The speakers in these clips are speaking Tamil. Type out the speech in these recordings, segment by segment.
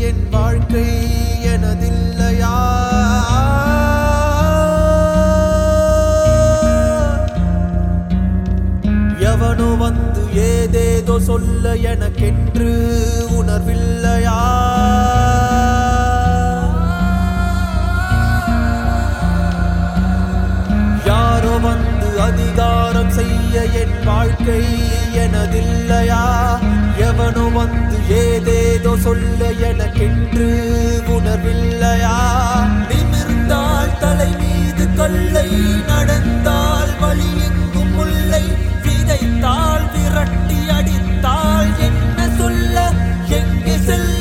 என் வாழ்க்கை எனதில்லையா எவனோ வந்து ஏதேதோ சொல்ல எனக்கென்று உணர்வில்லையா யாரோ வந்து அதிகாரம் செய்ய என் வாழ்க்கை எனதில்லையா எவனோ வந்து ஏதேதோ சொல்ல எனக்கென்று உணர்வில்லையா நிமிர்ந்தால் தலை மீது கொள்ளை நடந்தால் வழி எங்கும் முல்லை விதைத்தால் விரட்டி அடித்தால் என்ன சொல்ல எங்கே செல்ல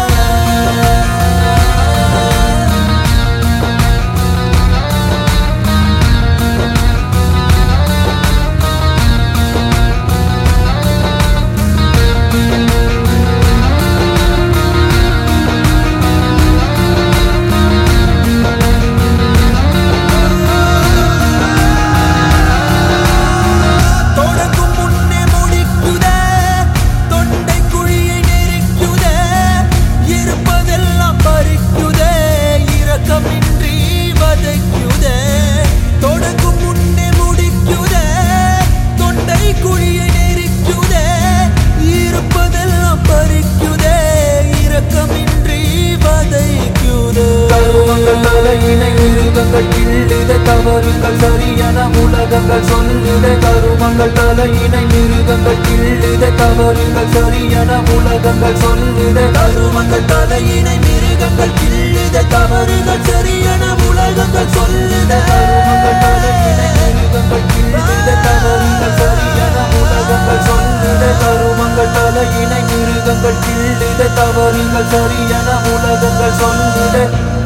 தொடங்கும் முன்னே முடிக்குதே தொண்டை குழியை நெருக்குதே இருப்பதெல்லாம் பறிக்குதே இரக்கமின்றி வதைக்குதே தொடங்கும் முன்னே முடிக்குதே தொண்டை குழியை நெருக்குதே இருப்பதெல்லாம் பறிக்குதே இரக்கமின்றி வதைக்குதே கருமங்கள் தலையினை மிருகங்கள் கிள்ளுத தவறுங்கள் சரியென உலகங்கள் சொல்லுத கருமங்கள் தலையினை மிருகங்கள் கிள்ளுத தவறுங்கள் சரியென உலகங்கள் சொல்லுத கருமங்கள் தலையினை மிருகங்கள் கிள்ளுத தவறுகள் சரியென உலகங்கள் சொல்லுத கருமங்கள் தலையினை மிருகங்கள் கிள்ளுத தவறுகள் சரியென உலகங்கள் சொல்லுத கருமங்கள் தலையினை மிருகங்கள் கிள்ளுத தவறுகள் சரியென உலகங்கள் சொல்லுத